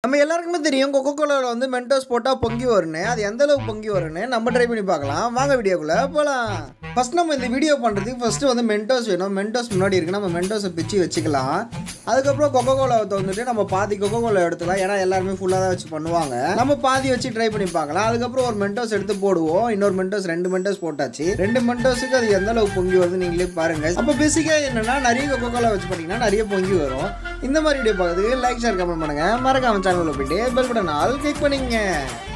நம்ம எல்லாருக்குமே தெரியும் கொக்கோ கோலாவில் வந்து மென்டோஸ் போட்டால் பொங்கி வரும்னு அது எந்த அளவுக்கு பொங்கி வரும்னு நம்ம ட்ரை பண்ணி பார்க்கலாம் வாங்க வீடியோக்குள்ளே போகலாம் ஃபர்ஸ்ட் நம்ம இந்த வீடியோ பண்ணுறதுக்கு ஃபஸ்ட்டு வந்து மென்டோஸ் வேணும் மென்டோஸ் முன்னாடி இருக்கு நம்ம மென்டோஸை பிச்சு வச்சுக்கலாம் அதுக்கப்புறம் கொக்கோ கோலாவை வந்துட்டு நம்ம பாதி கொக்கோ கோலா எடுத்துக்கலாம் ஏன்னா எல்லாருமே ஃபுல்லாக தான் வச்சு பண்ணுவாங்க நம்ம பாதி வச்சு ட்ரை பண்ணி பார்க்கலாம் அதுக்கப்புறம் ஒரு மென்டோஸ் எடுத்து போடுவோம் இன்னொரு மென்டோஸ் ரெண்டு மென்டோஸ் போட்டாச்சு ரெண்டு மென்டோஸுக்கு அது எந்த அளவுக்கு பொங்கி வருது நீங்களே பாருங்க அப்போ பேசிக்காக என்னன்னா நிறைய கொக்கோ கோலா வச்சு பண்ணிங்கன்னா நிறைய பொங்கி வரும் இந்த மாதிரி வீடியோ பார்க்கறதுக்கு லைக் ஷேர் கமெண்ட் பண்ணுங்க மறக்காம சேனலில் போயிட்டு பெல் பட்டன் ஆல் கிளிக் பண்ணிங்க